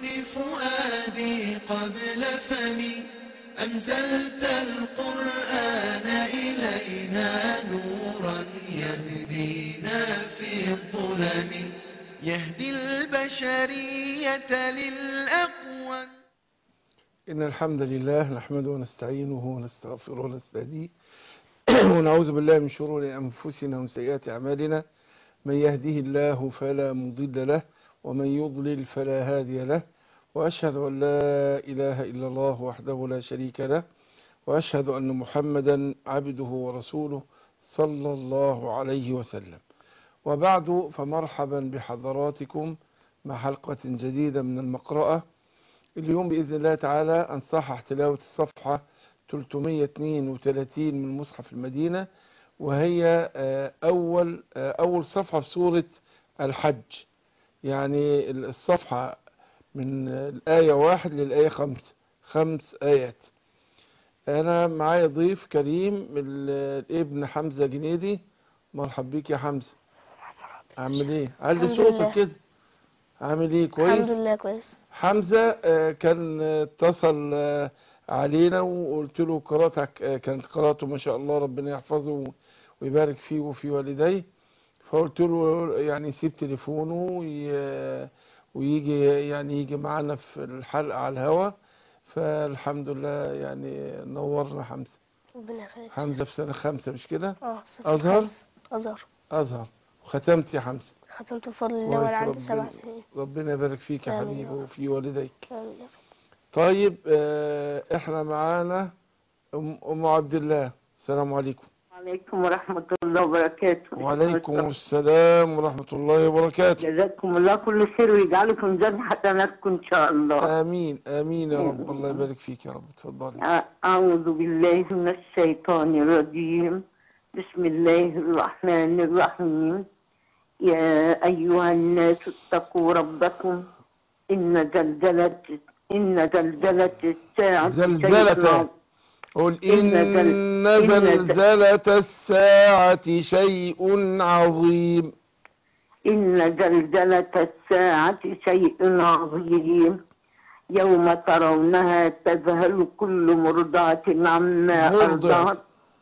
فؤادي قبل فمي أنزلت القرآن إلينا نورا يهدينا في الظلم يهدي البشرية للأقوم إن الحمد لله نحمده ونستعينه ونستغفره ونستهديه ونعوذ بالله من شرور أنفسنا ومن سيئات أعمالنا من يهده الله فلا مضل له ومن يضلل فلا هادي له وأشهد أن لا إله إلا الله وحده لا شريك له وأشهد أن محمدا عبده ورسوله صلى الله عليه وسلم وبعد فمرحبا بحضراتكم مع حلقة جديدة من المقرأة اليوم بإذن الله تعالى أنصحح تلاوة الصفحة 332 من مصحف المدينة وهي أول أول صفحة في سورة الحج يعني الصفحة من الآية واحد للآية خمس خمس آيات أنا معايا ضيف كريم الابن حمزة جنيدي مرحب بيك يا حمزة عامل ايه علي الحمد صوتك لله. كده عامل ايه كويس الحمد لله كويس حمزة آه، كان اتصل آه، علينا وقلت له قراءتك آه، كانت قراءته ما شاء الله ربنا يحفظه ويبارك فيه وفي والديه فقلت له يعني يسيب تليفونه وي- ويجي يعني يجي معانا في الحلقة على الهوا فالحمد لله يعني نورنا حمزة ربنا يخليك حمزة في سنة خمسة مش كده اه صفر أزهر؟ خمس. أزهر أزهر وختمت يا حمزة ختمت بفضل الله كويس، وأنا عندي ربنا- سبع سنين ربنا يبارك فيك يا آمين حبيبي يا رب. وفي والديك آمين. طيب آه، احنا معانا ام أم عبد الله السلام عليكم عليكم ورحمة الله وبركاته وعليكم السلام ورحمة الله وبركاته جزاكم الله كل خير ويجعله في ميزان حسناتكم إن شاء الله امين امين يا رب الله يبارك فيك يا رب اتفضلي أ- أعوذ بالله من الشيطان الرجيم بسم الله الرحمن الرحيم يا أيها الناس اتقوا ربكم إن زلزلة إن زلزلة الساعة شيء زلزلة عظيم. قل إن إن زل- إن زل- زلزلة الساعة شيء عظيم إن زلزلة الساعة شيء عظيم يوم ترونها تذهل كل مرضعة عما مرضعة. أرضعت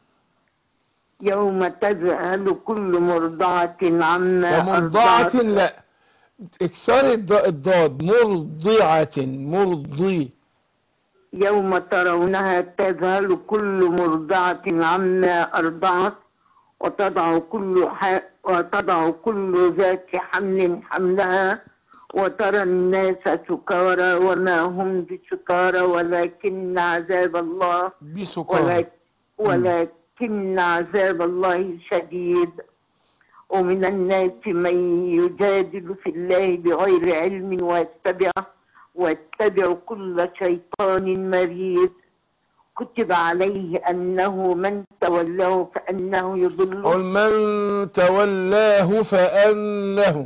يوم تذهل كل مرضعة عما ومرضعة أرضعت لا اكسري الض- الضاد مرضعة مرضي يوم ترونها تذهل كل مرضعة عما أرضعت وتضع كل ح... وتضع كل ذات حمل حملها وترى الناس سكارى وما هم بسكارى ولكن عذاب الله بسكر ولكن, ولكن عذاب الله شديد ومن الناس من يجادل في الله بغير علم ويتبع ويتبع كل شيطان مريد كتب عليه أنه من تولاه فأنه قل يضله من تولاه فأنه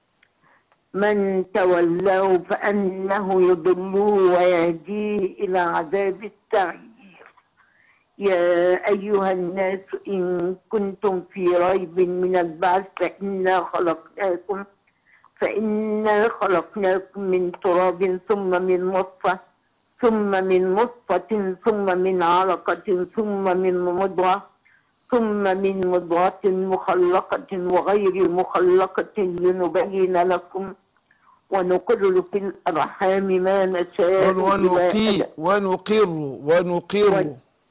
من تولاه فأنه يضله ويهديه إلى عذاب السعير يا أيها الناس إن كنتم في ريب من البعث فإنا خلقناكم فإنا خلقناكم من تراب ثم من نطفة ثم من نطفة ثم من علقة ثم من مضغة ثم من مضغة مخلقة وغير مخلقة لنبين لكم ونقر في الأرحام ما نشاء قل ونقي إلى ونقر ونقر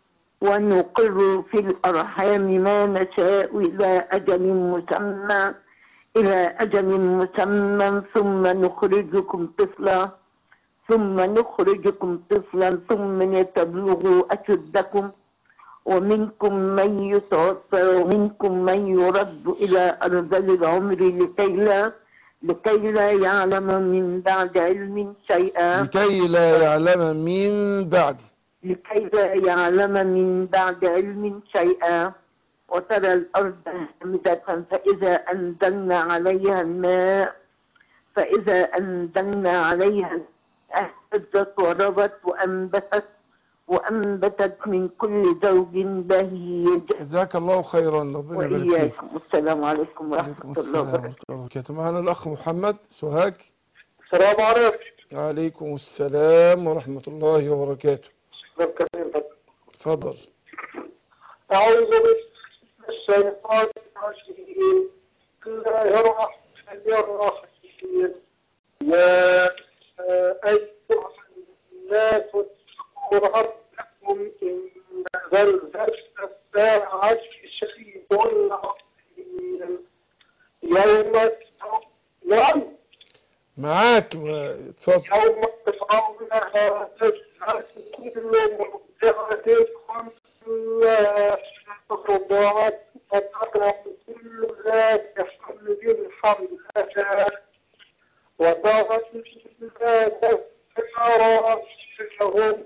ونقر في الأرحام ما نشاء إلى أجل مسمى إلى أجل مسمى ثم نخرجكم طفلا ثم نخرجكم طفلا ثم لتبلغوا أشدكم ومنكم من يتوفى ومنكم من يرد إلى أرذل العمر لكي لا لكي لا يعلم من بعد علم شيئا لكي لا يعلم من بعد لكي لا يعلم من بعد علم شيئا وترى الأرض هامدة فإذا أنزلنا عليها الماء فإذا أنزلنا عليها اهتزت وربت وأنبتت وأنبتت من كل زوج بهيج جزاك الله خيرا ربنا يبارك فيك وإياكم السلام عليكم وعليكم ورحمة الله السلام ورحمة وبركاته الله وبركاته معنا الأخ محمد سوهاج السلام عليكم عليكم السلام ورحمة الله وبركاته اتفضل أعوذ بالله من الشيطان الرجيم بسم الله الرحمن الرحيم يا أيها الناس اتقوا ربكم إن زلزلة الساعة شيء عظيم يوم نعم معاك ما- اتفضل يوم ترونها تذهل كل مرضعة عما أرضعت وتضع كل ذات حمل حملها وضعت ذات سكرى لهم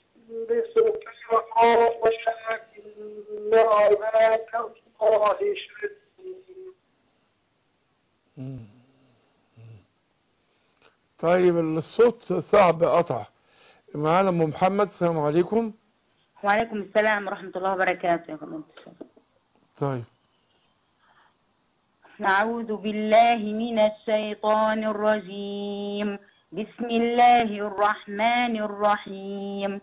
بسكرى ولكن عذاب الله شديد مم. طيب الصوت صعب قطع معانا ام محمد السلام عليكم وعليكم السلام ورحمة الله وبركاته يا فضيلة الشيخ. طيب أعوذ بالله من الشيطان الرجيم بسم الله الرحمن الرحيم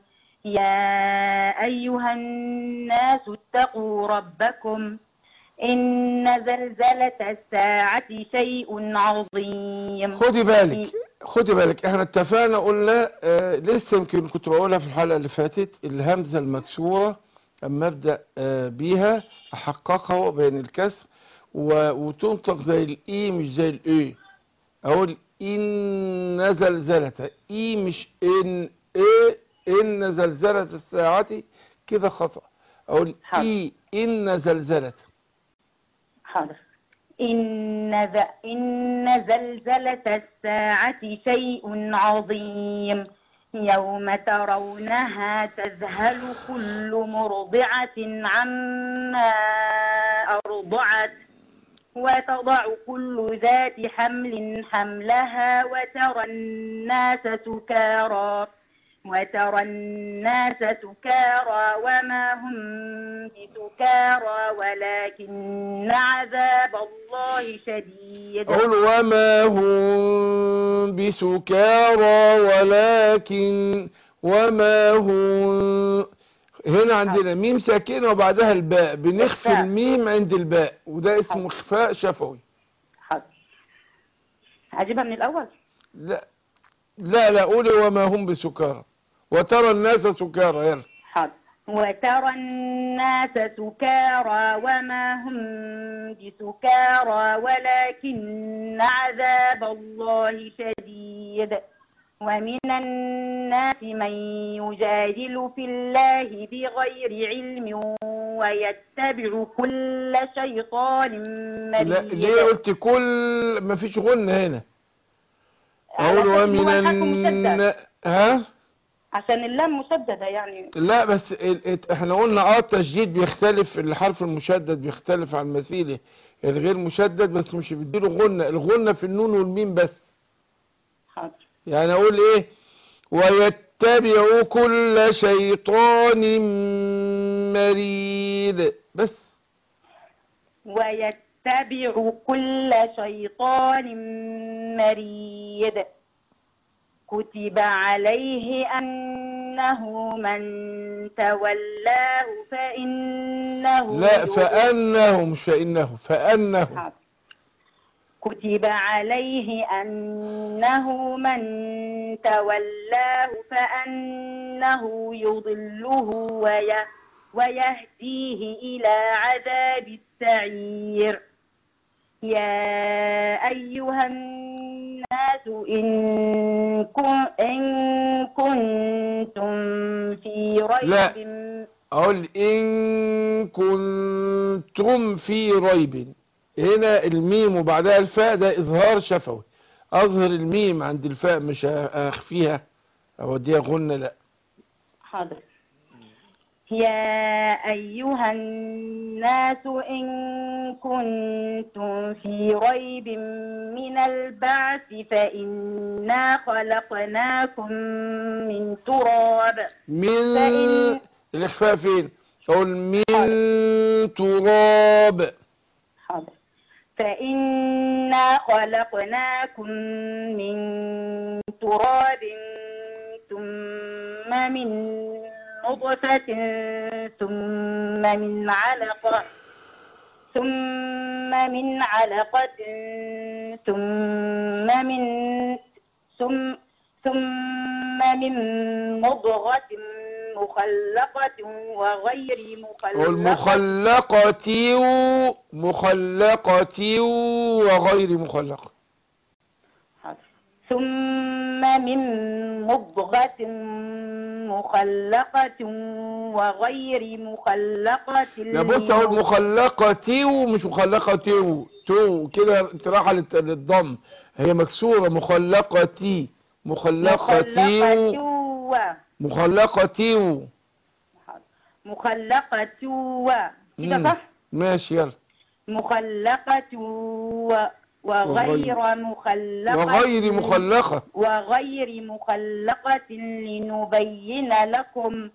يا أيها الناس اتقوا ربكم إن زلزلة الساعة شيء عظيم خدي بالك خدي بالك احنا اتفقنا قلنا آه لسه يمكن كنت بقولها في الحلقة اللي فاتت الهمزة المكسورة اما ابدأ آه بيها احققها بين الكسر و- وتنطق زي الاي مش زي الاي اقول ان زلزلة اي مش ان ايه ان زلزلة الساعة كده خطأ اقول حاضر. اي ان زلزلة حاضر إن, ذ... إن زلزلة الساعة شيء عظيم يوم ترونها تذهل كل مرضعة عما أرضعت وتضع كل ذات حمل حملها وترى الناس سكارى وترى الناس سكارى وما هم بسكارى ولكن عذاب الله شديد أقول وما هم بسكارى ولكن وما هم هنا عندنا ميم ساكنة وبعدها الباء بنخفي الباء. الميم عند الباء وده اسمه اخفاء شفوي حاضر هجيبها من الأول لا لا لا قولي وما هم بسكارى وترى الناس سكارى يلا حاضر وترى الناس سكارى وما هم بسكارى ولكن عذاب الله شديد ومن الناس من يجادل في الله بغير علم ويتبع كل شيطان لا مريد ليه قلت كل ما فيش غنة هنا على أقول أساس إن ومن هو الحرف مشدد. الن... ها عشان اللام مشددة يعني لا بس ال- ات- احنا قلنا اه التشديد بيختلف الحرف المشدد بيختلف عن مثيله الغير مشدد بس مش بيديله غنة الغنة في النون والميم بس حاضر يعني اقول ايه ويتبع كل شيطان مريد بس ويتبع كل شيطان مريد كتب عليه أنه من تولاه فإنه لا يضل- فأنه مش فإنه فأنه حاضر. كتب عليه أنه من تولاه فأنه يضله ويه ويهديه إلى عذاب السعير يا أيها الناس إن, كن إن كنتم في لا. ريب أقول إن كنتم في ريب هنا الميم وبعدها الفاء ده إظهار شفوي أظهر الميم عند الفاء مش أخفيها أوديها غنة لا حاضر يا أيها الناس إن كنتم في ريب من البعث فإنا خلقناكم من تراب من فإن- الإخفاء فين أقول من تراب حاضر فإنا خلقناكم من تراب ثم من نطفة ثم من علقة ثم من علقة ثم من ثم ثم من مضغة مخلقة وغير مخلقة والمخلقة مخلقة وغير مخلقة ثم من مضغة مخلقة وغير مخلقة لا بص اهو المخلقة ومش مخلقة تو كده انت رايحة للت- للضم هي مكسورة مخلقة مخلقة مخلقة و مخلقة مخلقة و كده مم. صح ماشي يلا مخلقة و وغير مخلقة وغير مخلقة وغير مخلقة لنبين لكم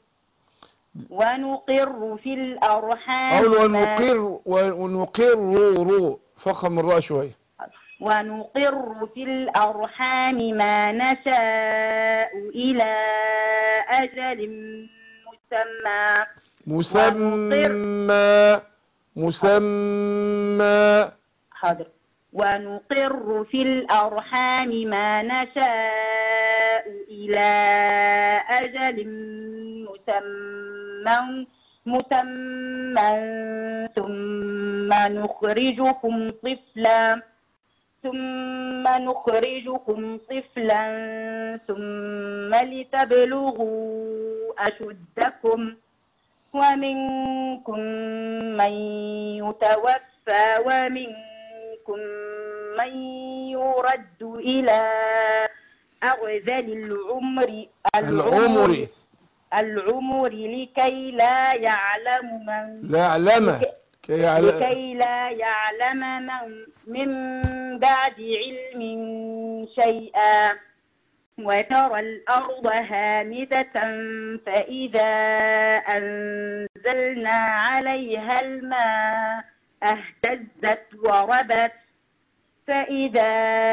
ونقر في الأرحام أول ما- ونقر ونقر رو فخم الراء شوية ونقر في الأرحام ما نشاء إلى أجل مسمى مسمى مسمى حاضر ونقر في الأرحام ما نشاء إلى أجل مسمى مسمى ثم نخرجكم طفلا ثم نخرجكم طفلا ثم لتبلغوا أشدكم ومنكم من يتوفى ومنكم من يرد إلى أرذل العمر العمر العمر لكي لا يعلم من لا علمة كي يعلم لكي لا يعلم من من بعد علم شيئا وترى الأرض هامدة فإذا أنزلنا عليها الماء اهتزت وربت فإذا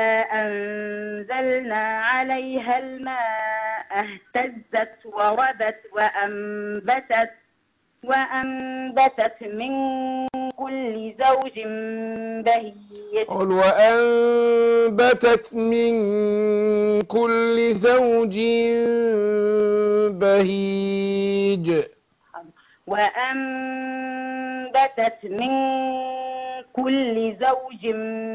أنزلنا عليها الماء اهتزت وربت وأنبتت وأنبتت من كل زوج بهيج قل وأنبتت من كل زوج بهيج وأنبتت من كل زوج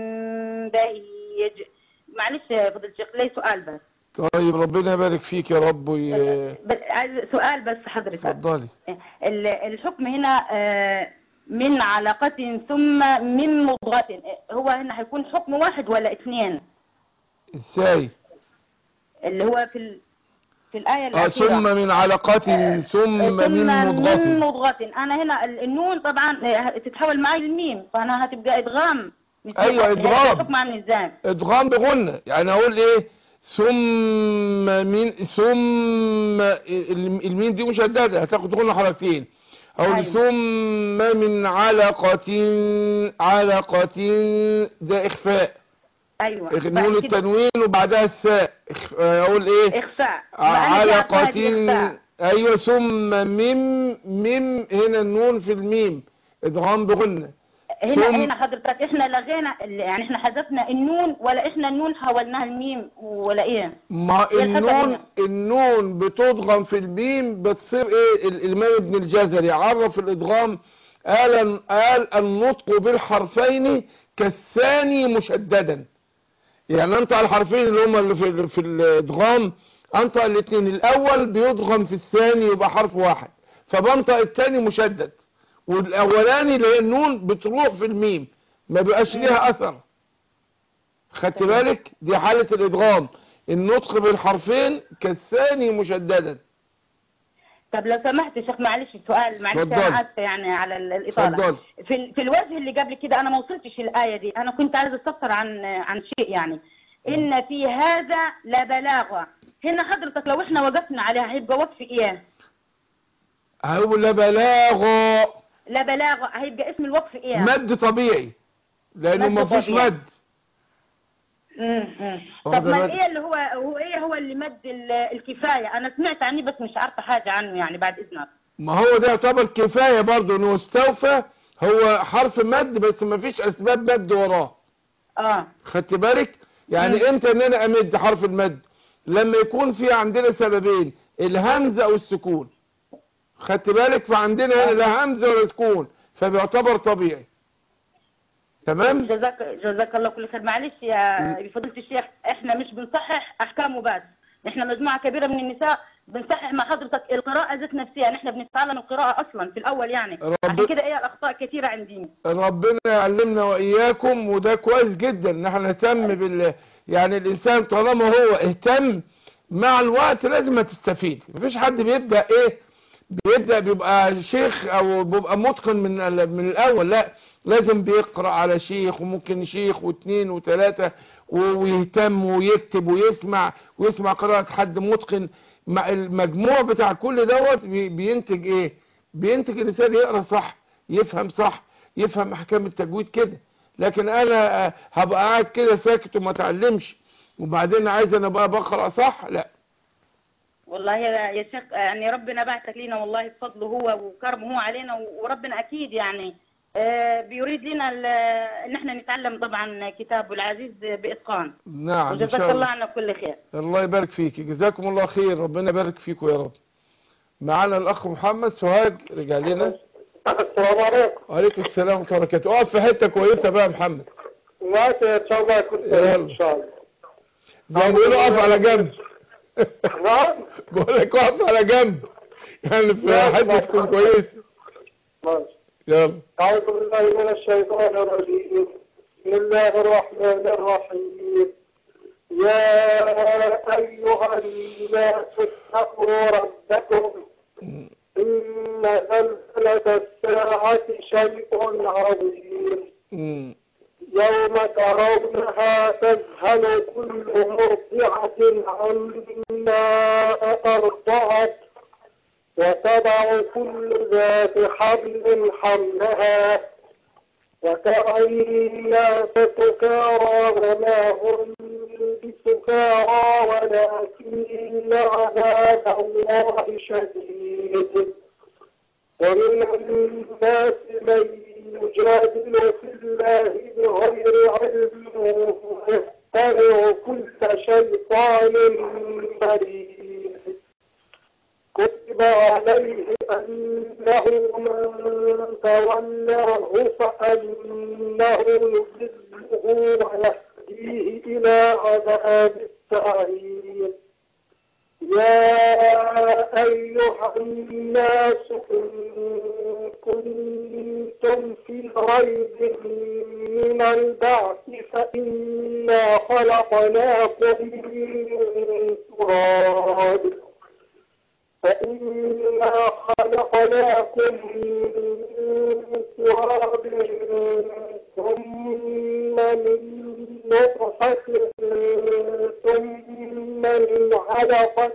بهيج معلش يا فضل الشيخ لي سؤال بس طيب ربنا يبارك فيك يا رب وي- بس عايز سؤال بس حضرتك اتفضلي ال- الحكم هنا آه، من علقة ثم من مضغة هو هنا هيكون حكم واحد ولا اثنين ازاي اللي هو في ال... في الآية آه الأخيرة ثم من علقة ثم ثم من من مضغة مضغة أنا هنا ال- النون طبعا آه، تتحول معي للميم فأنا هتبقى إدغام مش أيوة، هي- إدغام. هي الحكم عامل إزاي ادغام بغنة يعني اقول ايه ثم من ثم ال- الميم دي مشددة هتاخد غنة حركتين اقول أيوة. ثم من علقة علقة ده اخفاء أيوة نون بعد كده التنوين وبعدها الساء إخ- اقول ايه إخفاء بقى أنا في علقة أعتقد إخفاء. ايوه ثم ميم ميم هنا النون في الميم ادغام بغنة هنا ثم- هنا حضرتك احنا لغينا يعني احنا حذفنا النون ولا احنا النون حولناها الميم ولا ايه ما إيه الحاجة النون هنا؟ النون بتضغم في الميم بتصير ايه ال- الامام ابن الجزري عرف الادغام قال قال النطق بالحرفين كالثاني مشددا يعني انطق الحرفين اللي هما اللي في في الادغام انطق الاثنين الاول بيضغم في الثاني يبقى حرف واحد فبنطق الثاني مشدد والاولاني اللي هي النون بتروح في الميم ما بيبقاش ليها اثر خدت بالك دي حالة الادغام النطق بالحرفين كالثاني مشددا طب لو سمحت يا شيخ معلش السؤال معلش اتفضل. انا اسفه يعني على ال- الاطاله اتفضل. في ال- في الوجه اللي قبل كده انا ما وصلتش الايه دي انا كنت عايز استفسر عن عن شيء يعني ان في هذا لبلاغه هنا حضرتك لو احنا وقفنا عليها هيبقى وقف ايه هقول بلاغ لبلاغه هيبقى اسم الوقف ايه مد طبيعي لانه مد ما فيش طبيعي. مد امم أمم. واخدة طب ما بالك؟ ايه اللي هو هو ايه هو اللي مد ال- الكفايه انا سمعت عنه بس مش عارفه حاجه عنه يعني بعد اذنك ما هو ده يعتبر كفاية برضه انه استوفى هو حرف مد بس ما فيش اسباب مد وراه اه خدت بالك يعني مم. امتى ان انا امد حرف المد لما يكون في عندنا سببين الهمزة او السكون خدت بالك فعندنا هنا لا همزة ولا سكون فبيعتبر طبيعي تمام جزاك جزاك الله كل خير معلش يا فضيله الشيخ احنا مش بنصحح احكامه بس احنا مجموعه كبيره من النساء بنصحح مع حضرتك القراءه ذات نفسها نحن بنتعلم القراءه اصلا في الاول يعني رب- عشان كده ايه الاخطاء كثيره عندنا ربنا يعلمنا واياكم وده كويس جدا ان احنا نهتم بال يعني الانسان طالما هو اهتم مع الوقت لازم تستفيد مفيش حد بيبدا ايه بيبدا بيبقى شيخ او بيبقى متقن من ال- من الاول لا لازم بيقرا على شيخ وممكن شيخ واثنين وثلاثه و- ويهتم ويكتب ويسمع ويسمع قراءه حد متقن مع المجموع بتاع كل دوت بي- بينتج ايه بينتج الانسان يقرا صح يفهم صح يفهم احكام التجويد كده لكن انا آه، هبقى قاعد كده ساكت وما اتعلمش وبعدين عايز انا بقى بقرا صح لا والله يا يا شيخ يعني ربنا بعتك لينا والله بفضله هو وكرمه هو علينا وربنا اكيد يعني آه، بيريد لنا ال- ان احنا نتعلم طبعا كتابه العزيز باتقان نعم ان وجزاك شاء الله الله عنا كل خير الله يبارك فيك جزاكم الله خير ربنا يبارك فيكم يا رب معانا الاخ محمد سوهاج رجع لنا السلام عليكم وعليكم السلام ورحمه الله وبركاته اقف في حته كويسه بقى يا محمد ماشي ان شاء الله يكون يلا. ان شاء الله زي ما بيقولوا اقف على جنب نعم بقول لك اقف على جنب يعني في ماشي، حته ماشي. تكون كويسه ماشي يلا أعوذ بالله من الشيطان الرجيم بسم الله الرحمن الرحيم يا أيها الناس اتقوا ربكم إن زلزلة الساعة شيء عظيم مم. يوم ترونها تذهل كل مرضعة عما أرضعت وتضع كل ذات حمل حملها وترى الناس سكارى وما هم بسكارى ولكن عذاب الله شديد ومن الناس من يجادل في الله بغير علم ويتبع كل شيطان مريد كتب عليه أنه من تولاه فأنه يضله ويهديه إلى عذاب السعير يا أيها الناس إن كنتم في ريب من البعث فإنا خلقناكم من تراب فإنا خلقناكم من تراب ثم من نطفة ثم من علقة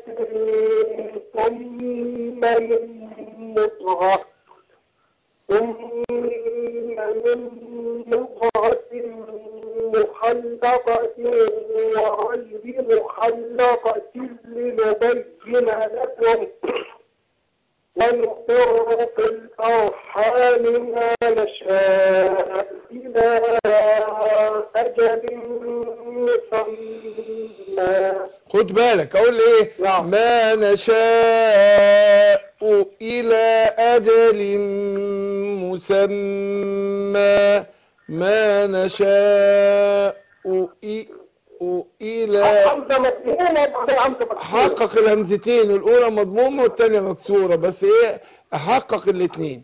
ثم من مضغة ثم من مضغة مخلقة وغير مخلقة لنبين لكم ونقر في الأرحام ما نشاء إلى أجل مسمى خد بالك اقول ايه نعم. ما نشاء الى اجل مسمى ما نشاء إ- الى حمزة مفهومة وبعدين حمزة مكسورة حقق الهمزتين الاولى مضمومه والثانيه مكسوره بس ايه احقق الاثنين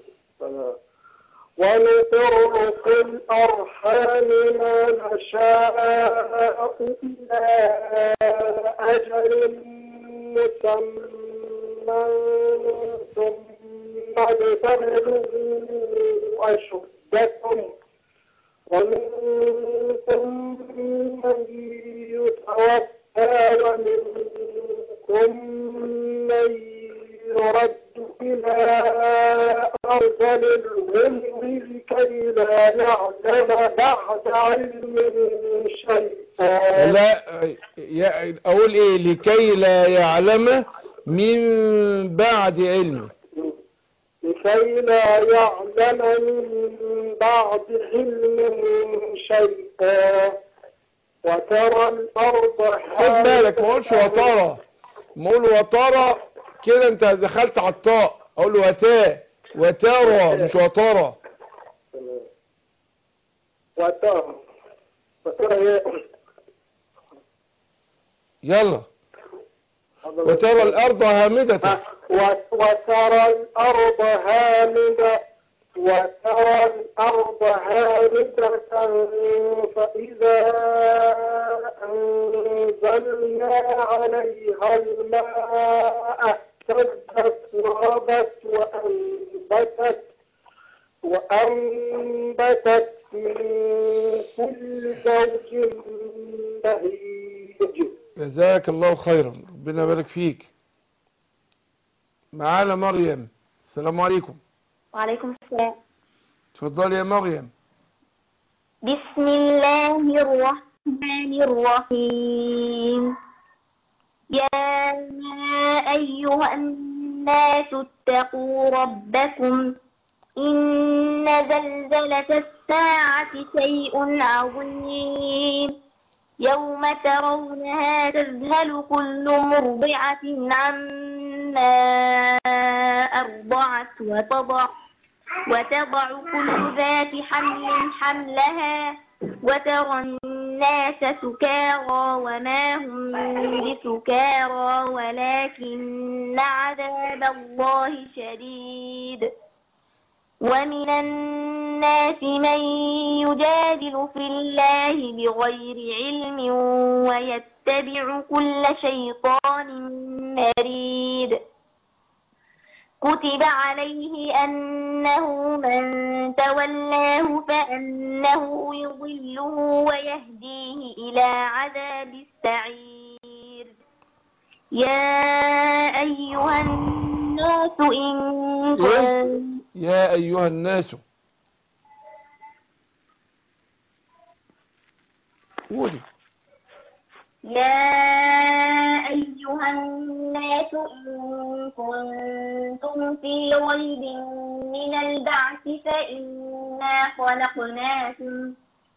ونقر في الأرحام ما نشاء إلى أجل مسمى ثم لتبلغوا أشدكم ومنكم من يتوفى ومنكم من يرد إلى أرذل العلم لكي لا نعلم بعد علم شيئا لا يا- اقول ايه لكي لا يعلم من بعد علم لكي لا يعلم من بعد علم شيئا وترى الأرض خد بالك ما اقولش وترى ما اقول وترى كده انت دخلت على الطاء اقول وتاء وترى مش وترى وترى وترى إيه؟ يلا وترى الارض هامدة و- وترى الأرض هامدة وترى الأرض هامدة فإذا أنزلنا عليها الماء اهتزت وربت وأنبتت وأنبتت من كل زوج بهيج جزاك الله خيرا ربنا يبارك فيك معانا مريم السلام عليكم وعليكم السلام اتفضلي يا مريم بسم الله الرحمن الرحيم يا أيها الناس اتقوا ربكم إن زلزلة الساعة شيء عظيم يوم ترونها تذهل كل مرضعة عما أرضعت وتضع وتضع كل ذات حمل حملها وترى الناس سكارى وما هم بسكارى ولكن عذاب الله شديد ومن الناس من يجادل في الله بغير علم ويتبع كل شيطان مريد كتب عليه أنه من تولاه فأنه يضله ويهديه إلى عذاب السعير يا أيها الناس إن كنتم يا ايها الناس قولي يا أيها الناس إن كنتم في ريب من البعث فإنا خلقناكم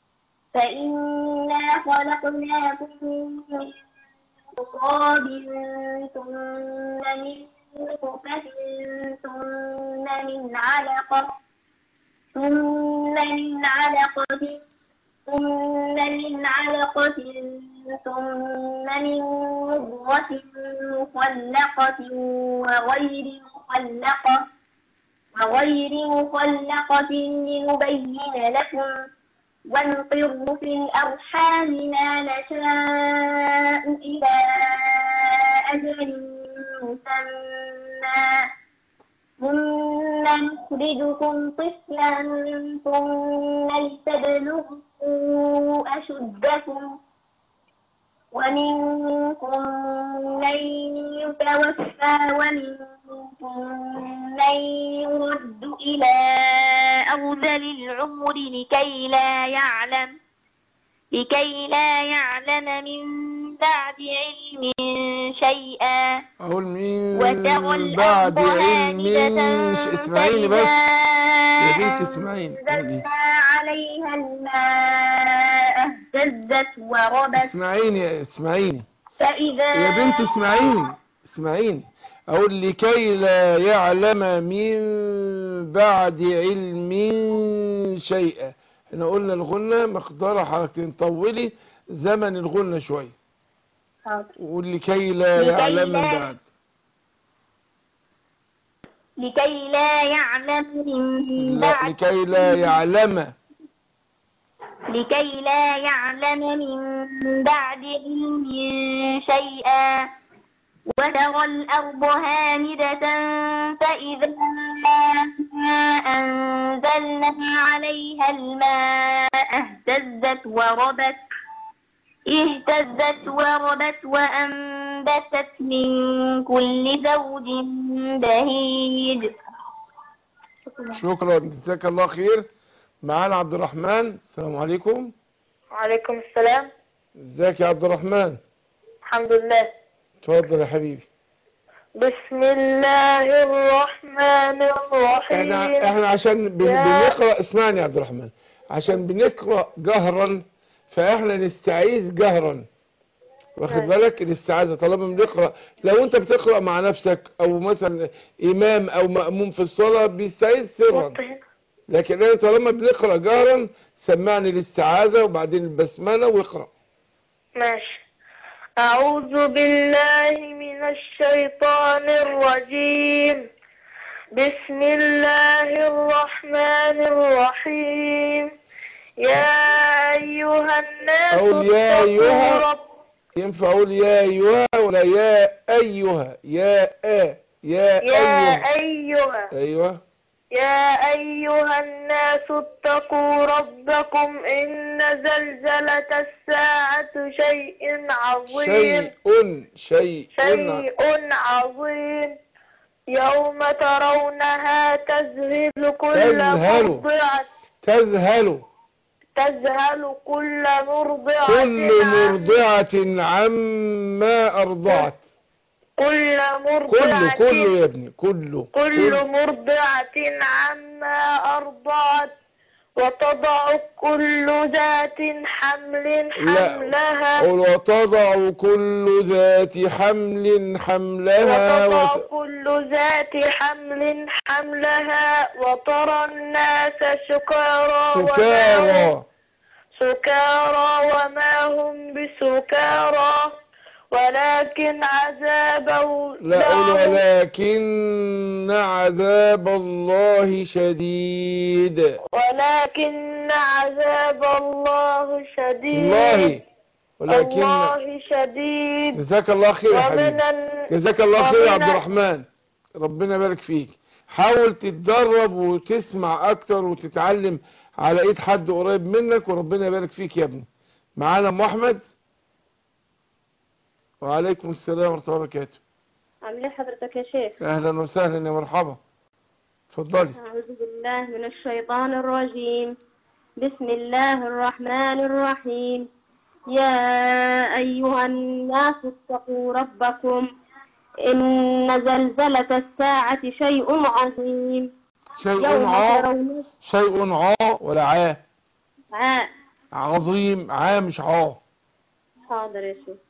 فإنا خلقناكم من تراب ثم من نطفة ثم من علقة ثم من علقة ثم من علقة ثم من مضغة مخلقة وغير مخلقة وغير مخلقة لنبين لكم ونقر في الأرحام ما نشاء إلى أجل مسمى ثم نخرجكم طفلا ثم لتبلغوا أشدكم ومنكم من يتوفى ومنكم من يرد إلى أرذل العمر لكي لا يعلم لكي لا يعلم من بعد علم شيئا اقول من وترى بعد الأرض علم هامدة اسمعيني بس يا بنت فإذا اسمعيني أنزلنا عليها الماء اهتزت وربت اسمعيني اسمعيني فإذا يا بنت اسمعيني اسمعيني اقول لكي لا يعلم من بعد علم شيئا احنا قلنا الغنة مقدار حركتين طولي زمن الغنة شوية حاضر. وقول لكي لا لكي يعلم من لا- بعد لكي لا يعلم من لا بعد لكي لا يعلم لكي لا يعلم من بعد علم شيئا وترى الأرض هامدة فإذا أنزلنا عليها الماء اهتزت وربت اهتزت وربت وأنبتت من كل زوج بهيج شكرا جزاك الله خير معانا عبد الرحمن السلام عليكم وعليكم السلام ازيك يا عبد الرحمن الحمد لله اتفضل يا حبيبي بسم الله الرحمن الرحيم احنا احنا عشان بن- يا- بنقرا اسمعني يا عبد الرحمن عشان بنقرا جهرا فاحنا نستعيذ جهرا واخد ماشي. بالك الاستعاذه طالما بنقرا لو انت بتقرا مع نفسك او مثلا امام او ماموم في الصلاه بيستعيذ سرا وطي هنا. لكن انا طالما بنقرا جهرا سمعني الاستعاذه وبعدين البسمله واقرا ماشي أعوذ بالله من الشيطان الرجيم بسم الله الرحمن الرحيم يا أيها الناس أقول يا اتقوا أيها. رب ينفع اقول يا ايها ولا يا ايها يا آ يا يا ايها أيها ايوه يا أيها الناس اتقوا ربكم إن زلزلة الساعة شيء عظيم شيء شيء شيء عظيم يوم ترونها تذهل كل تذهل. مرضعة تذهل تذهل كل مرضعة كل عن- مرضعة عما أرضعت كل كله مرضعة كله يا ابني كله كل مرضعة عما أرضعت وتضع كل ذات حمل لا حملها قل وتضع كل ذات حمل حملها وتضع وت... كل ذات حمل حملها وترى الناس سكارى وما هم سكارى سكارى وما هم بسكارى ولكن عذاب لا قل الله ولكن عذاب الله شديد ولكن عذاب الله شديد الله ولكن الله شديد جزاك الله خير يا حبيبي ومن ال... جزاك الله خير يا عبد ومن- الرحمن ربنا يبارك فيك حاول تتدرب وتسمع اكتر وتتعلم على ايد حد قريب منك وربنا يبارك فيك يا ابني معانا ام احمد وعليكم السلام ورحمه الله وبركاته عامل ايه حضرتك يا شيخ اهلا وسهلا يا مرحبا اتفضلي أعوذ بالله من الشيطان الرجيم بسم الله الرحمن الرحيم يا أيها الناس اتقوا ربكم إن زلزلة الساعة شيء عظيم شيء يوم عا ترون شيء عا ولا عا عاء عظيم عا مش عا حاضر يا شيخ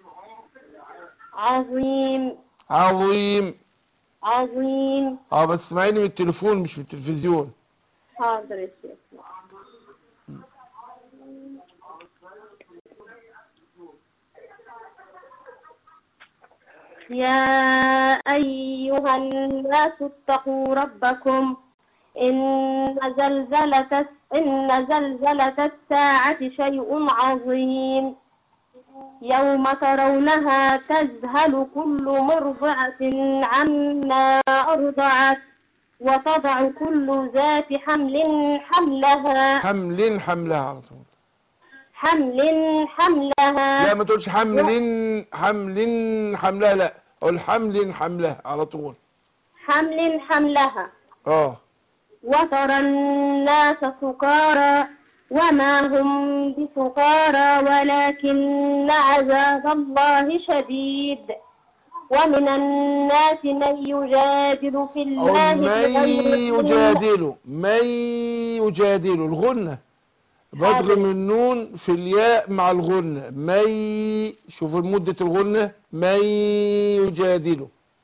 عظيم عظيم عظيم اه بس اسمعيني من التليفون مش من التلفزيون حاضر يا شيخ يا أيها الناس اتقوا ربكم إن زلزلة إن زلزلة الساعة شيء عظيم يوم ترونها تذهل كل مرضعة عما أرضعت وتضع كل ذات حمل حملها حمل حملها على طول حمل حملها لا ما تقولش حمل حمل حملها لا قول حمل حملها على طول حمل حملها اه وترى الناس سكارى وما هم بسكارى ولكن عذاب الله شديد ومن الناس من يجادل في أو الله من بغير علم يجادل من يجادل الغنة بضغم حاضر. النون في الياء مع الغنة من شوف مدة الغنة من يجادل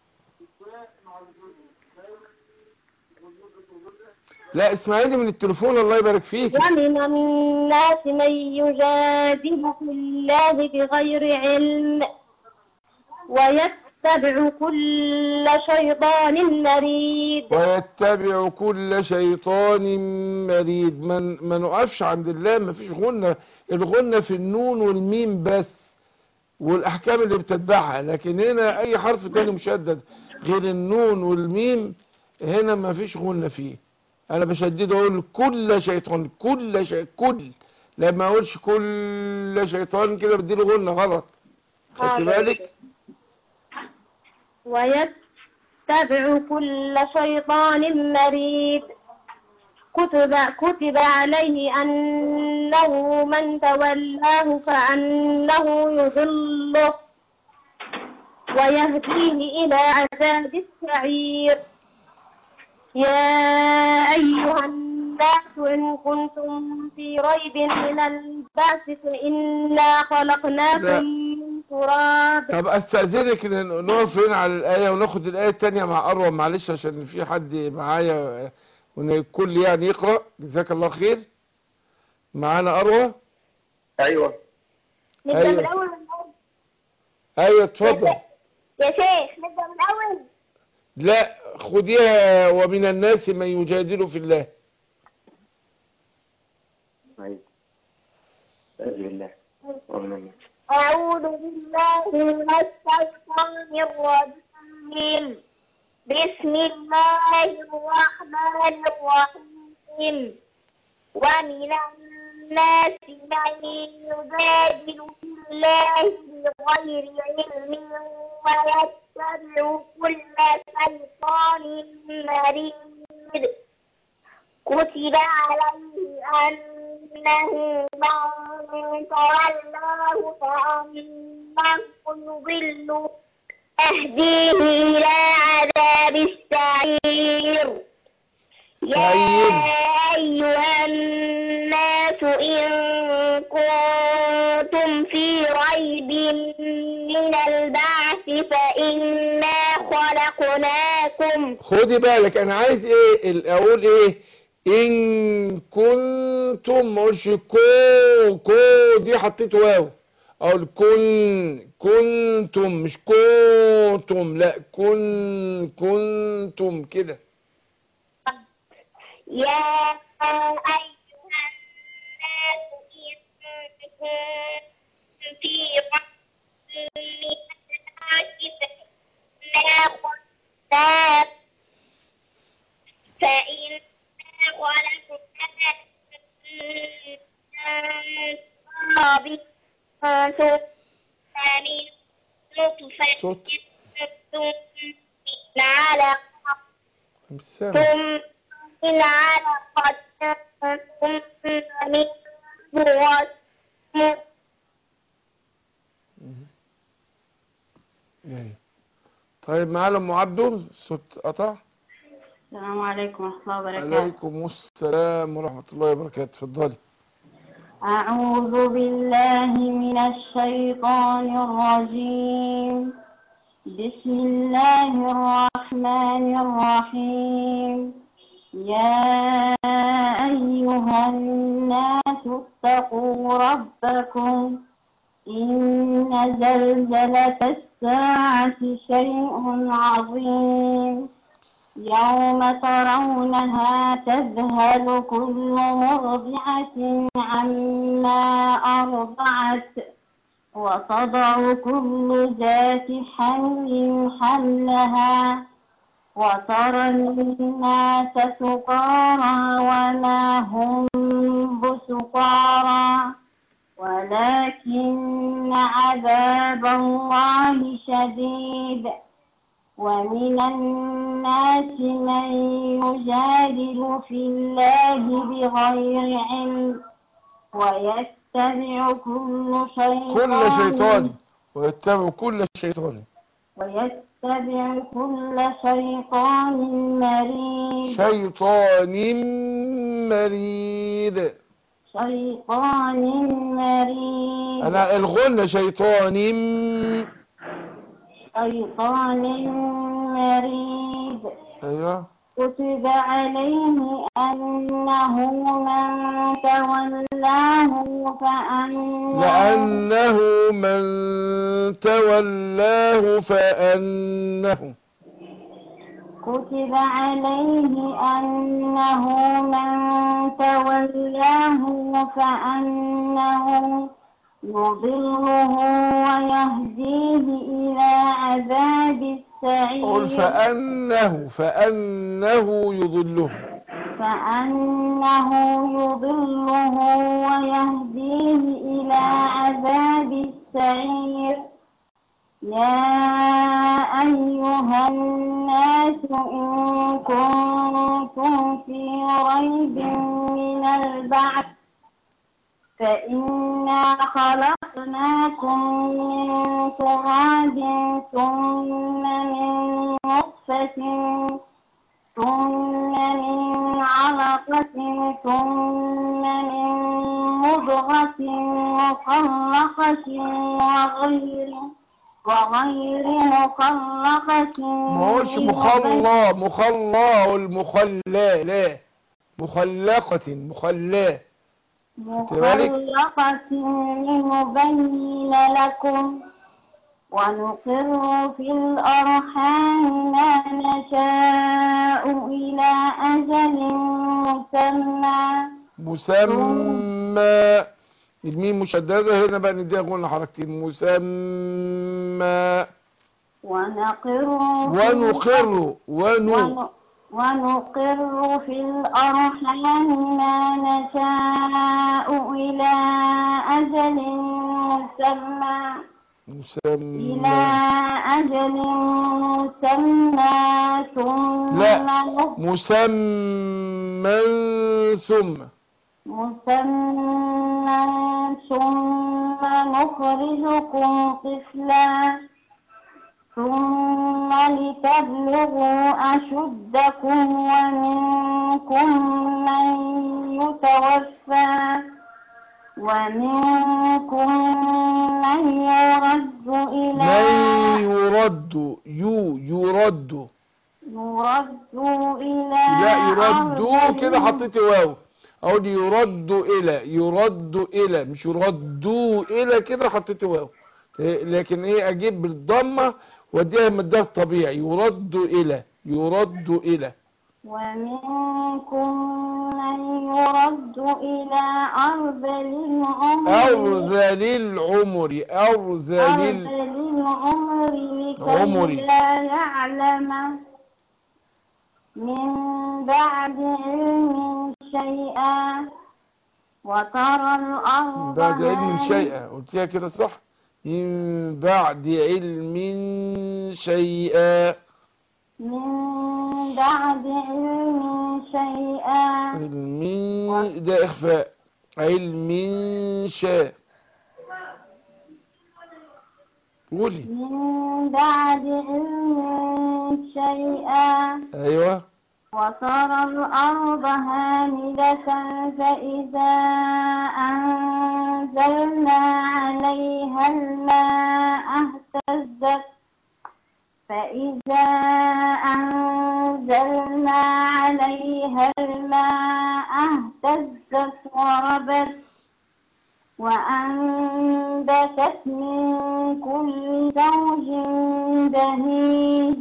لا اسمعيني من التليفون الله يبارك فيك ومن الناس من يجادل في الله بغير علم ويتبع كل شيطان مريد ويتبع كل شيطان مريد من ما نقفش عند الله ما فيش غنة الغنة في النون والميم بس والأحكام اللي بتتبعها لكن هنا أي حرف تاني مشدد غير النون والميم هنا ما فيش غنة فيه أنا بشدد أقول كل شيطان كل شيء كل لما أقولش كل شيطان كده بديله غنة غلط خدت حاضر. بالك ويتبع كل شيطان مريد كتب كتب عليه أنه من تولاه فأنه يضله ويهديه إلى عذاب السعير يا أيها الناس إن كنتم في ريب من البعث فإنا خلقناكم لا. من تراب طب استاذنك إن نقف هنا على الايه وناخد الايه الثانيه مع اروى معلش عشان في حد معايا وان الكل يعني يقرا جزاك الله خير معانا اروى ايوه نبدأ أيوة. من الأول ولا من الأول؟ ايوه اتفضل يا شيخ نبدأ من الأول لا خديها ومن الناس من يجادل في الله ايوه أعوذ بالله ومن الناس أعوذ بالله من الشيطان الرجيم بسم الله الرحمن الرحيم ومن الناس من يجادل في الله بغير علم ويتبع كل شيطان مريد كتب عليه أنه من تولاه فأنه يضل أهديه إلى عذاب السعير يا سعير. أيها الناس إن كنتم في ريب من البعث فإنا خلقناكم خدي بالك انا عايز ايه ال- اقول ايه ان كنتم ما اقولش كو كو دي حطيت واو اقول كن كنتم مش كنتم لا كن كنتم كده يا أيها الناس إن كنتم في ريب من البعث فإنا خلقناكم فإنا خلقناكم من تراب ثم من نطفة صوت ثم من علقة مش سامع ثم من علقة ثم من مضغة جاي. طيب معانا ام عبدو الصوت قطع السلام عليكم ورحمة الله وبركاته عليكم السلام ورحمة الله وبركاته اتفضلي أعوذ بالله من الشيطان الرجيم بسم الله الرحمن الرحيم يا أيها الناس اتقوا ربكم إن زلزلة الساعة شيء عظيم يوم ترونها تذهل كل مرضعة عما أرضعت وتضع كل ذات حمل حملها وترى الناس سكارى وما هم بسكارى ولكن عذاب الله شديد ومن الناس من يجادل في الله بغير علم ويتبع كل شيطان كل شيطان ويتبع كل شيطان ويتبع كل شيطان مريد شيطان مريد شيطان مريد انا الغنى شيطان شيطان مريد ايوه كتب عليه أنه من تولاه فأنه لأنه من تولاه فأنه كتب عليه أنه من تولاه فأنه يضله ويهديه إلى عذاب قل السعير فأنه فأنه يضله فأنه يضله ويهديه إلى عذاب السعير يا أيها الناس إن كنتم في ريب من البعث فإنا خلقناكم من تراب ثم من نطفة ثم من علقة ثم من مضغة مخلقة وغير وغير مخلقة ما هوش مخلى مخلى والمخلى لا مخلقة مخلاه بالك؟ مخلقة لنبين لكم ونقر في الأرحام ما نشاء إلى أجل مسمى مسمى الميم مشددة هنا بقى نديها قلنا حركتين مسمى ونقر ونقر ونو ون- ونقر في الأرحام ما نشاء إلى أجل مسمى إلى مسمى أجل مسمى ثم لا. نخ- مسمى ثم مسمى ثم نخرجكم طفلا ثم لتبلغوا أشدكم ومنكم من يتوفى ومنكم من يرد إلى من يرد يو يرد يرد إلى لا يرد أرذل- كده حطيت واو اقول يرد الى يرد الى مش يردوا الى كده حطيت واو إيه، لكن ايه اجيب بالضمه واديها مدها الطبيعي يرد الى يرد الى ومنكم من يرد إلى أرذل العمر ارذل العمر ارذل ال- أرذل العمر عمر. لكي لا يعلم من بعد علم شيئا وترى الأرض بعد علم هامدة- شيئا قلتيها كده صح من بعد علم شيئا من بعد علم شيئا علم ده اخفاء علم شاء قولي من بعد علم شيئا ايوه وترى الأرض هامدة فإذا أنزلنا عليها الماء اهتزت فإذا أنزلنا عليها الماء اهتزت وربت وأنبتت من كل زوج بهيج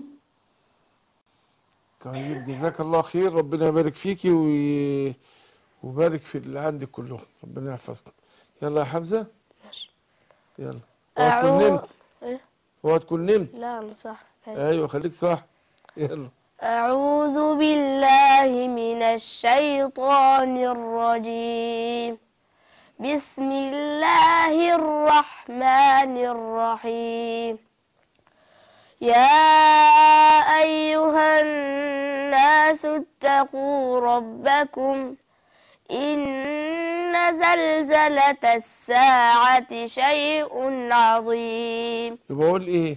طيب جزاك الله خير ربنا يبارك فيكي وي... وبارك في اللي عندك كلهم ربنا يحفظكم يلا يا حمزة ماشي. يلا اوعى تكون أعوذ- نمت إيه؟ اوعى تكون نمت لا أنا صح ايوه خليك صح يلا أعوذ بالله من الشيطان الرجيم بسم الله الرحمن الرحيم يا أيها الناس اتقوا ربكم إن زلزلة الساعة شيء عظيم يبقى اقول ايه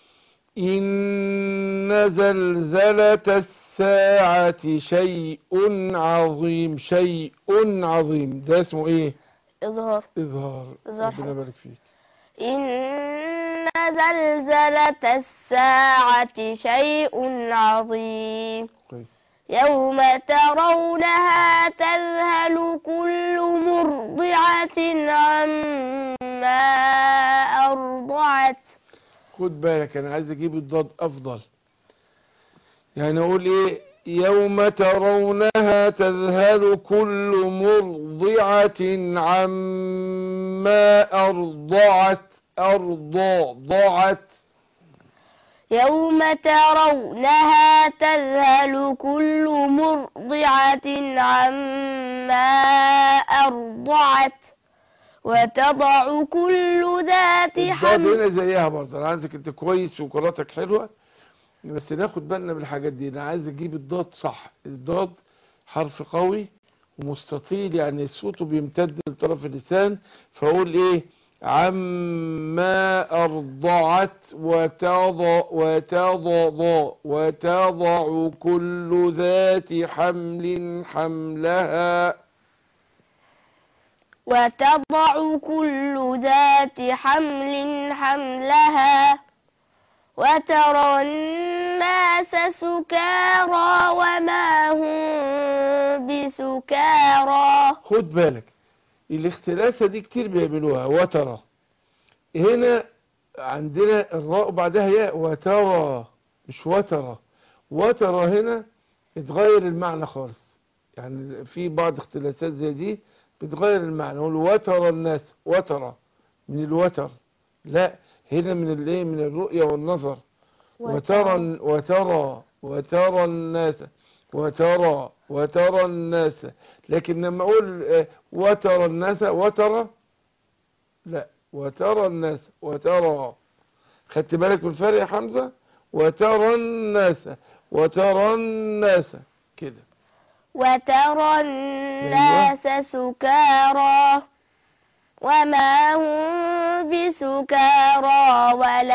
ان زلزلة الساعة شيء عظيم شيء عظيم ده اسمه ايه إظهار اظهار إظهار ربنا يبارك فيك إن زلزلة الساعة شيء عظيم كويس يوم ترونها تذهل كل مرضعة عما أرضعت خد بالك انا عايز اجيب الضاد افضل يعني اقول ايه يوم ترونها تذهل كل مرضعة عما ارضعت ارضى ضعت يوم ترونها تذهل كل مرضعة عما أرضعت وتضع كل ذات الضاد حمل هنا زيها برضه انا عايزك انت كويس وقراءتك حلوه بس ناخد بالنا من الحاجات دي انا عايز اجيب الضاد صح الضاد حرف قوي ومستطيل يعني صوته بيمتد لطرف اللسان فأقول إيه عما أرضعت وتضع وتضع وتضع كل ذات حمل حملها وتضع كل ذات حمل حملها وترى الناس سكارى وما هم بسكارى خد بالك الاختلاسة دي كتير بيعملوها وترى هنا عندنا الراء بعدها ياء وترى مش وترى وترى هنا اتغير المعنى خالص يعني في بعض اختلاسات زي دي بتغير المعنى نقول وترى الناس وترى من الوتر لا هنا من الايه من الرؤية والنظر وترى وترى وترى الناس وترى وترى الناس لكن لما اقول آه، وترى الناس وترى لا وترى الناس وترى خدت بالك من الفرق يا حمزة وترى الناس وترى الناس كده وترى الناس سكارى وما هم بسكارى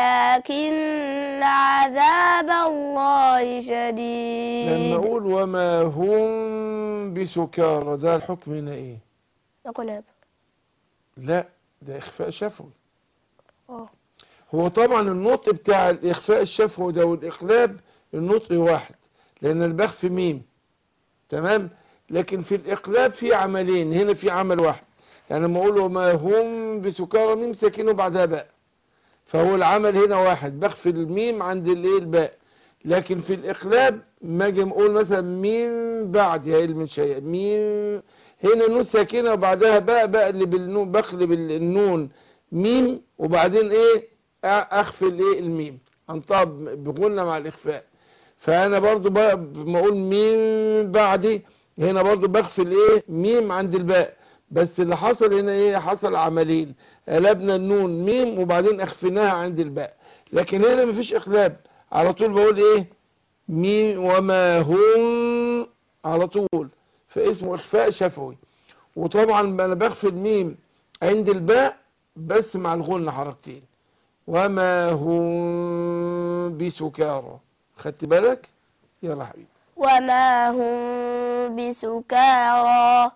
ولكن عذاب الله لما شديد اقول وما هم بسكارى ده الحكم هنا ايه يقول لا ده اخفاء شفوي اه هو طبعا النطق بتاع الاخفاء الشفوي ده والاقلاب النطق واحد لان البخف ميم تمام لكن في الاقلاب في عملين هنا في عمل واحد يعني لما اقول وما هم بسكارى ميم ساكنه بعدها باء فهو العمل هنا واحد بخف الميم عند الايه الباء لكن في الاقلاب ما اجي اقول مثلا ميم بعد يا علم شيء ميم هنا نون ساكنه وبعدها باء بقلب النون بقلب النون ميم وبعدين ايه أ- اخفي الايه الميم انطق بغنى مع الاخفاء فانا برضو بقى بما اقول ميم بعدي هنا برضو بخفي الايه ميم عند الباء بس اللي حصل هنا ايه حصل عملين قلبنا النون ميم وبعدين اخفيناها عند الباء لكن هنا مفيش اقلاب على طول بقول ايه ميم وما هم على طول فاسمه اخفاء شفوي وطبعا انا بخفي الميم عند الباء بس مع الغنة حركتين وما هم بسكارى خدت بالك يلا حبيبي وما هم بسكارى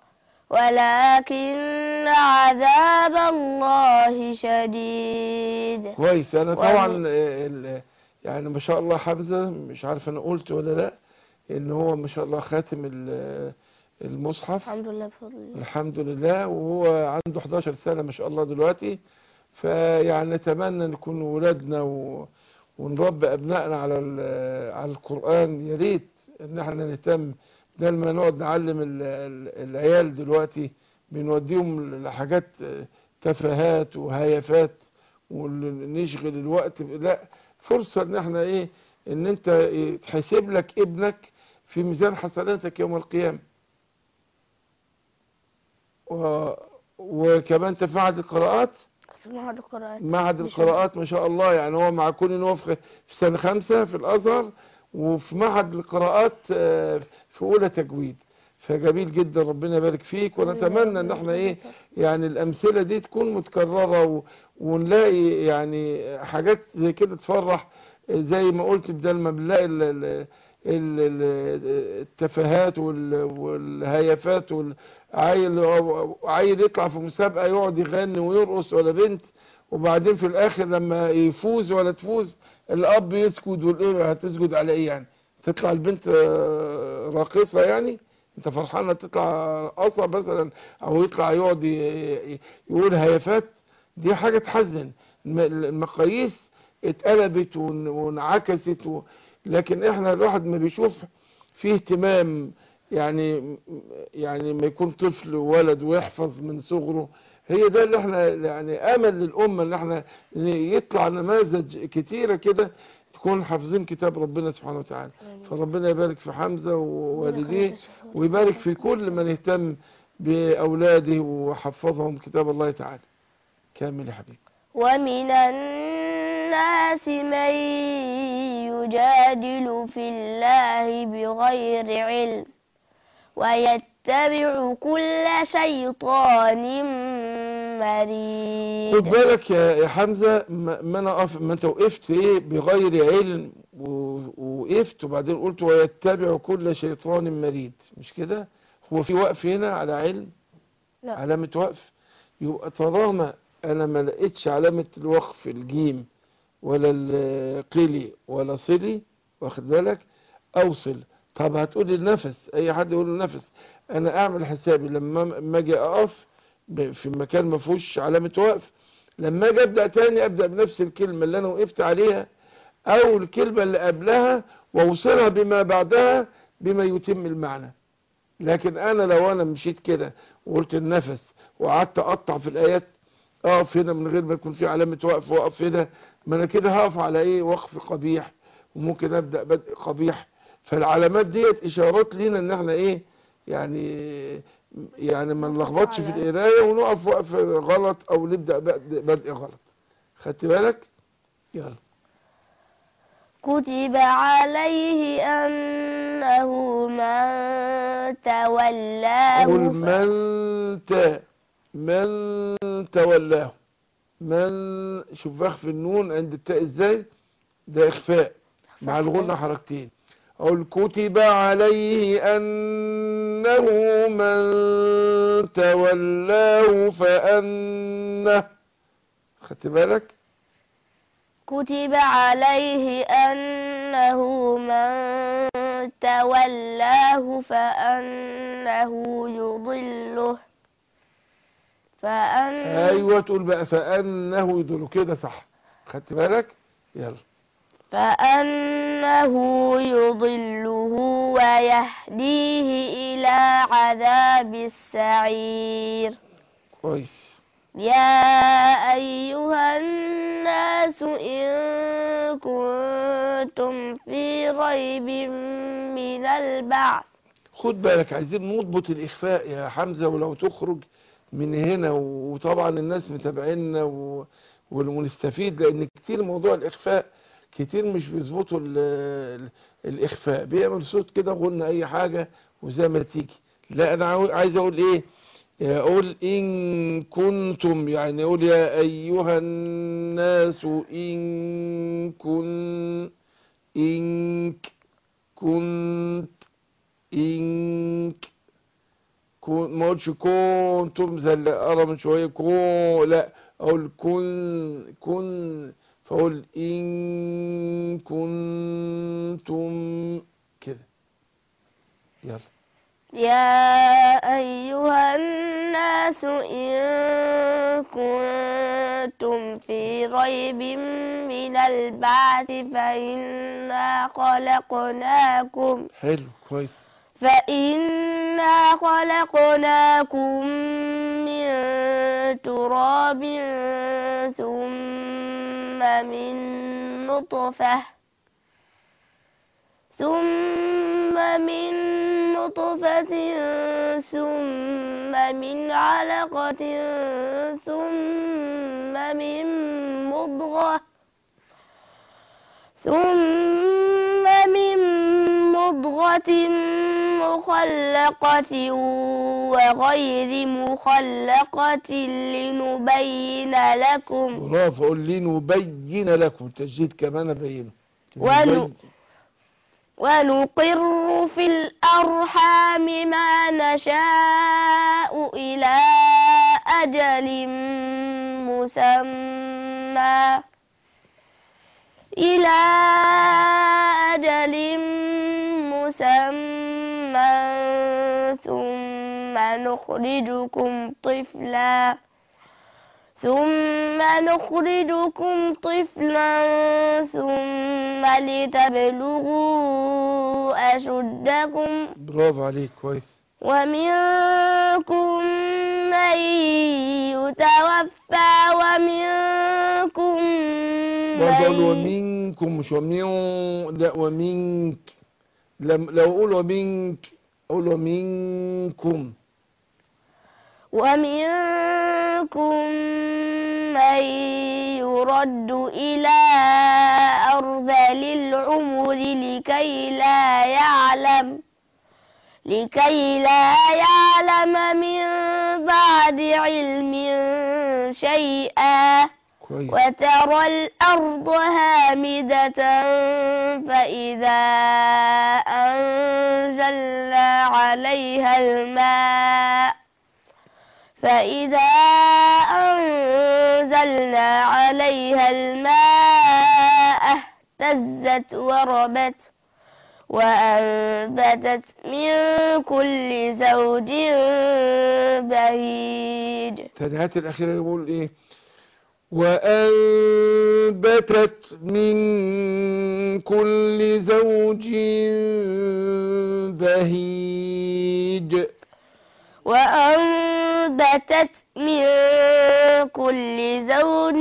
ولكن عذاب الله شديد كويس انا وأنا- طبعا آه، ال- يعني ما شاء الله حمزة مش عارف انا قلت ولا لا ان هو ما شاء الله خاتم ال- المصحف الحمد لله بفضل الله الحمد لله وهو عنده 11 سنة ما شاء الله دلوقتي فيعني نتمنى نكون ولادنا و... ونربي أبنائنا على ال- على القرآن يا ريت إن احنا نهتم بدل ما نقعد نعلم ال- ال- العيال دلوقتي بنوديهم لحاجات تفاهات وهيافات ونشغل الوقت ب- لا فرصة إن احنا إيه إن أنت إيه تحسب لك ابنك في ميزان حسناتك يوم القيامة و... وكمان تفاعل القراءات في معهد القراءات معهد بشهر. القراءات ما شاء الله يعني هو مع كون ان هو في في سنة خمسة في الأزهر وفي معهد القراءات آه، في أولى تجويد فجميل جدا ربنا يبارك فيك ونتمنى ان احنا ايه يعني الأمثلة دي تكون متكررة و... ونلاقي يعني حاجات زي كده تفرح زي ما قلت بدل ما بنلاقي ال... ال... ال- ال- التفاهات وال- والهيافات والعيل عيل يطلع في مسابقة يقعد يغني ويرقص ولا بنت وبعدين في الاخر لما يفوز ولا تفوز الاب يسجد والايه هتسجد على ايه يعني تطلع البنت آه، راقصة يعني انت فرحانة تطلع رقصة مثلا او يطلع يقعد ي- ي- يقول هيافات دي حاجة تحزن الم- المقاييس اتقلبت ون- وانعكست و... لكن احنا الواحد ما بيشوف فيه اهتمام يعني يعني ما يكون طفل وولد ويحفظ من صغره هي ده اللي احنا يعني امل للامه ان احنا إن يطلع نماذج كتيره كده تكون حافظين كتاب ربنا سبحانه وتعالى فربنا يبارك في حمزه ووالديه ويبارك في كل من اهتم باولاده وحفظهم كتاب الله تعالى كامل يا حبيبي ومن الناس من يجادل في الله بغير علم ويتبع كل شيطان خد مريد بالك يا يا حمزة ما ما انا أقف ما انت وقفت ايه بغير علم و- ووقفت وبعدين قلت ويتبع كل شيطان مريد مش كده هو في وقف هنا على علم لا. علامة وقف يبقى طالما انا ما لقيتش علامة الوقف الجيم ولا القلي ولا صلي واخد بالك اوصل طب هتقولي النفس اي حد يقول النفس انا اعمل حسابي لما ما اجي اقف ب- في مكان ما فيهوش علامة وقف لما اجي ابدا تاني ابدا بنفس الكلمة اللي انا وقفت عليها او الكلمة اللي قبلها واوصلها بما بعدها بما يتم المعنى لكن انا لو انا مشيت كده وقلت النفس وقعدت اقطع في الايات اقف هنا من غير ما يكون في علامة وقف واقف هنا ما انا كده هقف على ايه وقف قبيح وممكن ابدا بدء قبيح فالعلامات ديت اشارات لينا ان احنا ايه يعني يعني ما نلخبطش في القرايه ونقف وقف غلط او نبدا بدء بدء غلط خدت بالك يلا كتب عليه أنه من تولاه قل ف- من ت من تولاه من شوف اخفي النون عند التاء ازاي ده اخفاء مع الغنة حركتين أقول كتب عليه أنه من تولاه فأنه خدت بالك كتب عليه أنه من تولاه فأنه يضله فأن أيوة تقول بقى فأنه يدل كده صح خدت بالك يلا فأنه يضله ويهديه إلى عذاب السعير كويس يا أيها الناس إن كنتم في ريب من البعث خد بالك عايزين نضبط الإخفاء يا حمزة ولو تخرج من هنا وطبعا الناس متابعينا و- ونستفيد لأن كتير موضوع الإخفاء كتير مش بيظبطوا ال- ال- الإخفاء بيعمل صوت كده غنى أي حاجة وزي ما تيجي لا أنا عاو- عايز أقول إيه أقول إن كنتم يعني أقول يا أيها الناس إن كن إن ك- كنت إنك كون ما اقولش كنتم زي اللي قرا من شويه كون لا اقول كن كن فاقول ان كنتم كده يلا يا أيها الناس إن كنتم في ريب من البعث فإنا خلقناكم حلو كويس فإنا خلقناكم من تراب ثم من نطفة ثم من نطفة ثم من علقة ثم من مضغة ثم من مضغة مخلقة وغير مخلقة لنبين لكم برافو اقول لنبين لكم التجديد كمان ابينه ون- نبين. ونقر في الأرحام ما نشاء إلى أجل مسمى إلى أجل مسمى ثم نخرجكم طفلا ثم نخرجكم طفلا ثم لتبلغوا أشدكم برافو عليك كويس ومنكم من يتوفى ومنكم برضه اقول من ومنكم مش ومن لا ومنك لم لو اقول ومنك اقول ومنكم ومنكم من يرد إلى أرذل العمر لكي لا يعلم لكي لا يعلم من بعد علم شيئا كويس وترى الأرض هامدة فإذا أنزلنا عليها الماء فإذا أنزلنا عليها الماء اهتزت وربت وأنبتت من كل زوج بهيج التنهات الأخيرة يقول إيه وأنبتت من كل زوج بهيج وأنبتت من كل زوج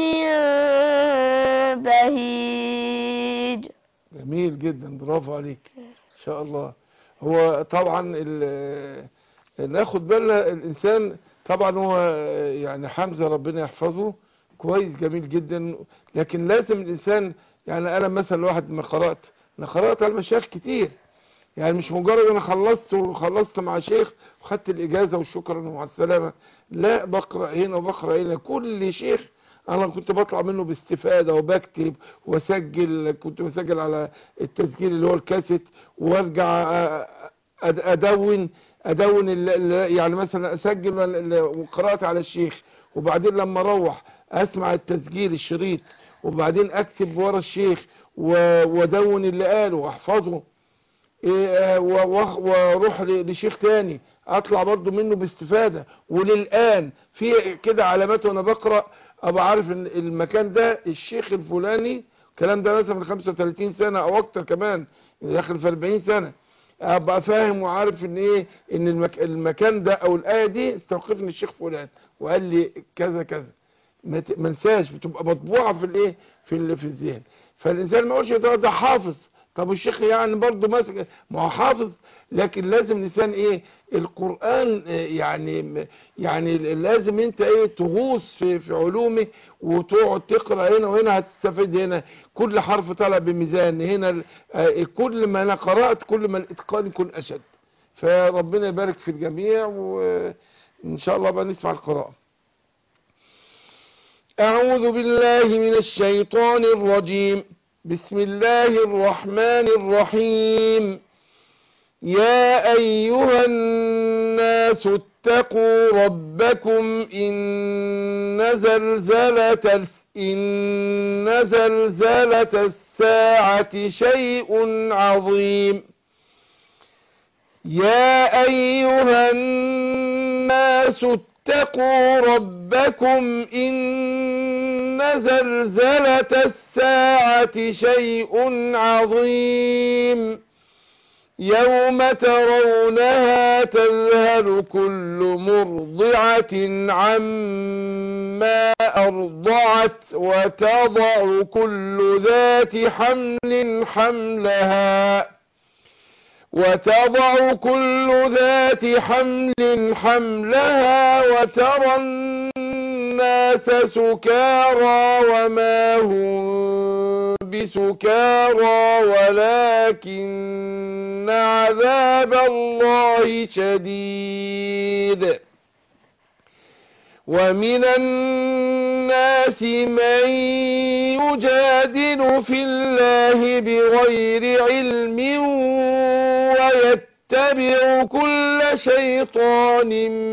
بهيج جميل جدا برافو عليك ان شاء الله هو طبعا ال- ناخد بالنا الانسان طبعا هو يعني حمزة ربنا يحفظه كويس جميل جدا لكن لازم الانسان يعني انا مثلا واحد ما قرأت انا قرأت على المشايخ كتير يعني مش مجرد انا خلصت وخلصت مع شيخ وخدت الاجازة وشكرا ومع السلامة لا بقرأ هنا وبقرأ هنا كل شيخ انا كنت بطلع منه باستفادة وبكتب واسجل كنت بسجل على التسجيل اللي هو الكاسيت وارجع أ- أد- ادون ادون ال- ال- يعني مثلا اسجل ال- ال- قراءة على الشيخ وبعدين لما اروح اسمع التسجيل الشريط وبعدين اكتب ورا الشيخ و- وادون اللي قاله واحفظه إيه، آه، و- و- واروح ل- لشيخ تاني اطلع برضو منه باستفادة وللآن في كده علامات وانا بقرأ ابقى عارف ان المكان ده الشيخ الفلاني الكلام ده مثلا من 35 سنة او اكتر كمان داخل في 40 سنة ابقى فاهم وعارف ان ايه ان المك... المكان ده او الايه دي استوقفني الشيخ فلان وقال لي كذا كذا ما ت- ما انساش بتبقى مطبوعه في الايه في ال... في الذهن فالانسان ما يقولش ده ده حافظ طب الشيخ يعني برضه ماسك ما هو حافظ لكن لازم الانسان ايه القران آه، يعني يعني لازم انت ايه تغوص في في علومه وتقعد تقرا هنا وهنا هتستفيد هنا كل حرف طالع بميزان هنا ال- آه، كل ما انا قرات كل ما الاتقان يكون اشد فربنا يبارك في الجميع وان شاء الله بقى نسمع القراءه أعوذ بالله من الشيطان الرجيم بسم الله الرحمن الرحيم يا أيها الناس اتقوا ربكم إن زلزلة إن زلزلة الساعة شيء عظيم يا أيها الناس اتقوا ربكم إن زلزلة الساعة شيء عظيم يوم ترونها تذهل كل مرضعة عما أرضعت وتضع كل ذات حمل حملها وتضع كل ذات حمل حملها وترى الناس سكارى وما هم بسكارى ولكن عذاب الله شديد ومن الناس من يجادل في الله بغير علم ويتبع كل شيطان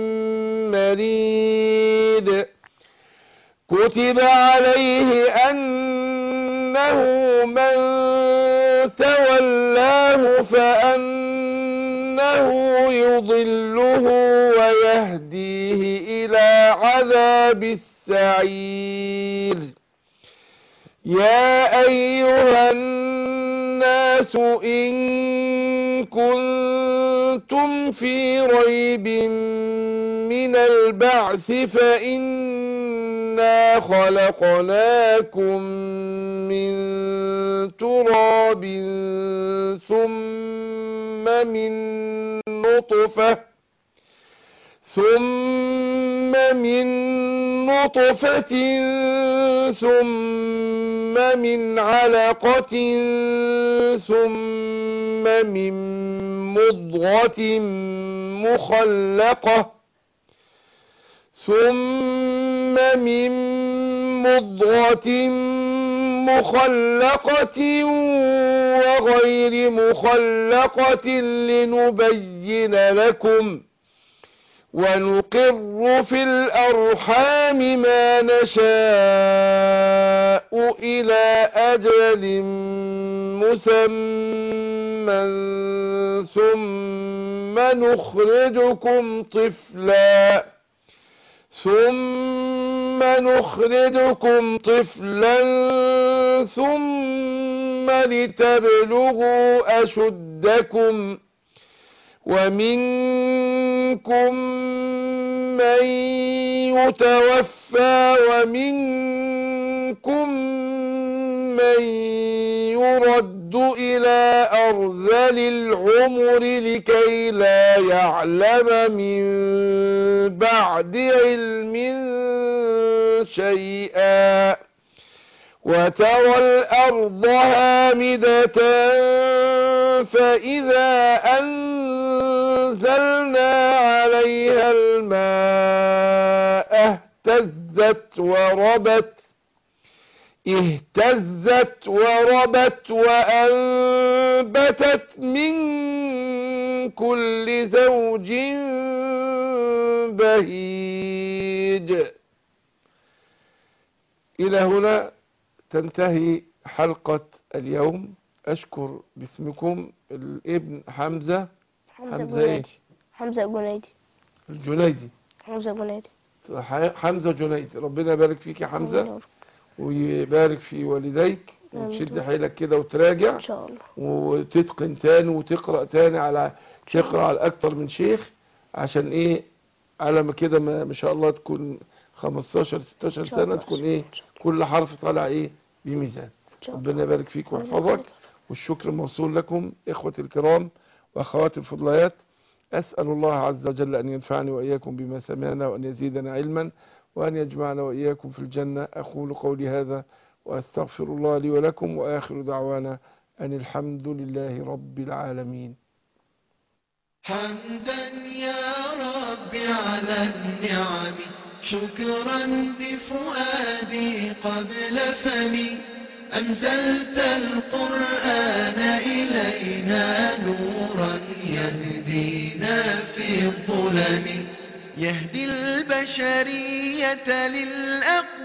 مريد كتب عليه أنه من تولاه فأنه يضله ويهديه إلى عذاب السعير يا أيها الناس إن كنتم في ريب من البعث فإنا خلقناكم من تراب ثم من نطفة ثم من نطفة ثم من علقة ثم من مضغة مخلقة ثم من مضغة مخلقة وغير مخلقة لنبين لكم ونقر في الأرحام ما نشاء إلى أجل مسمى ثم نخرجكم طفلا ثم نخرجكم طفلا ثم لتبلغوا أشدكم ومنكم من يتوفى ومنكم من يرد إلى أرذل العمر لكي لا يعلم من بعد علم شيئا وترى الأرض هامدة فإذا أنزلنا عليها الماء اهتزت وربت اهتزت وربت وأنبتت من كل زوج بهيج إلى هنا تنتهي حلقة اليوم أشكر باسمكم الابن حمزة حمزة حمزة إيه؟ جنيدي حمزة جنيدي الجنيدي حمزة جنيدي ح- حمزة جنيدي ربنا يبارك فيك يا حمزة ويبارك في والديك آمين. وتشد حيلك كده وتراجع إن شاء الله وتتقن تاني وتقرأ تاني على تقرأ على أكتر من شيخ عشان إيه على ما كده ما ما شاء الله تكون 15 16 إن شاء سنة الله. تكون إيه كل حرف طالع إيه بميزان إن شاء الله ربنا يبارك فيك الله ويحفظك يبارك. والشكر موصول لكم إخوتي الكرام وأخواتي الفضليات أسأل الله عز وجل أن ينفعني وإياكم بما سمعنا وأن يزيدنا علما وأن يجمعنا وإياكم في الجنة أقول قولي هذا وأستغفر الله لي ولكم وآخر دعوانا أن الحمد لله رب العالمين حمدا يا رب على النعم شكرا بفؤادي قبل فمي أنزلت القرآن إلينا نورا يهدينا في الظلم يهدي البشرية للأقوى